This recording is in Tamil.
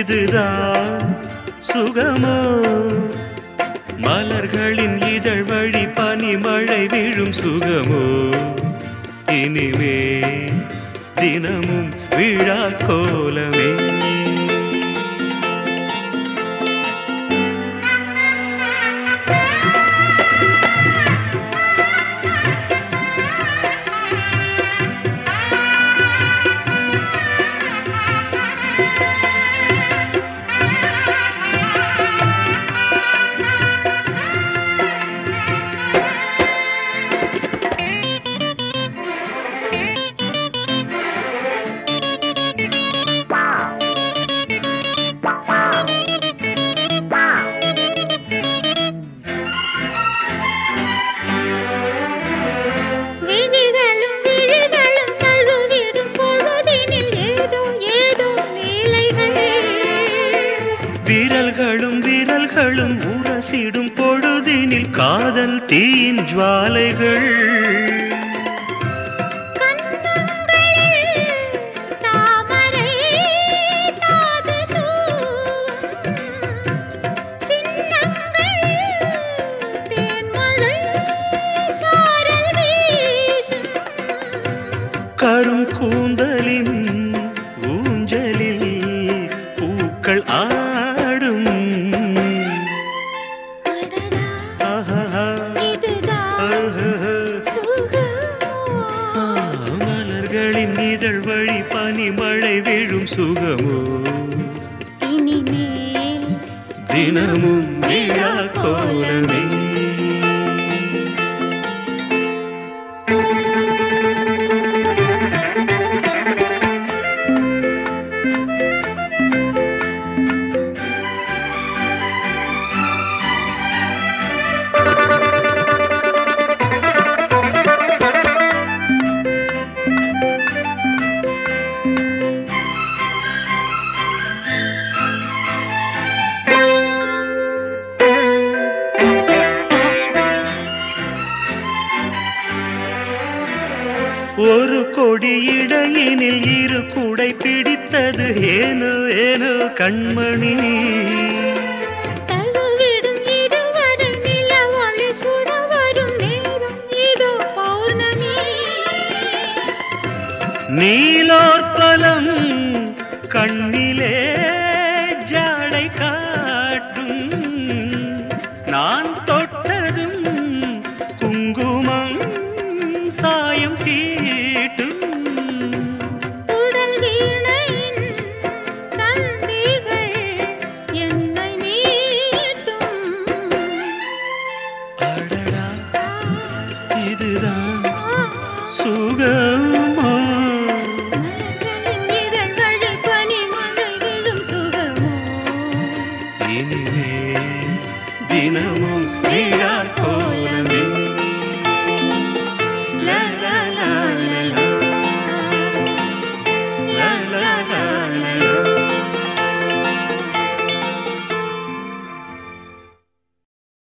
இதுதான் சுகமோ மலர்களின் இதழ் வழி பனிமழை விழும் சுகமோ இனிமே தினமும் விழா கோலமே விழிகளும் விழிகளும் தழுவிடும் பொழுதினில் ஏதோ ஏதோ லீலைகள் விரல்களும் விரல்களும் உரசிடும் பொழுதினில் காதல் தீயின் ஜுவாலைகள் கன்னங்களில் தாமரை தாது தூவும் சின்னங்கள் தேன்மழை சாரல் வீசும் கரும் கூந்தலின் ஊஞ்சலில் பூக்கள் ஆடும் அடடா ஆஹா, இதுதான் ஆஹா. சுகமோ மலர்களின் இதழ் வழி பனிமழை விழும் சுகமோ இனிமேல் தினமும் விழா கோலமே ஒரு கொடி இடையினில் இரு குடை பிடித்தது ஏனோ ஏனோ கண்மணி தழுவிடும் இருவரும் நிலவொளி சுட வரும் நேரம் இதோ பௌர்ணமி நீலோற்பலம் கண்ணிலே ஜாடை காட்டும் நான் தொட்டதும் குங்குமம் சாயம் தீட்டும் உடல் வீணையின் தந்திகள் என்னை மீட்டும் அடடா இதுதான் சுகமோ மலர்களின் இதழ்களில் பனிமழை விழும் சுகமோ இனிமே தினமும்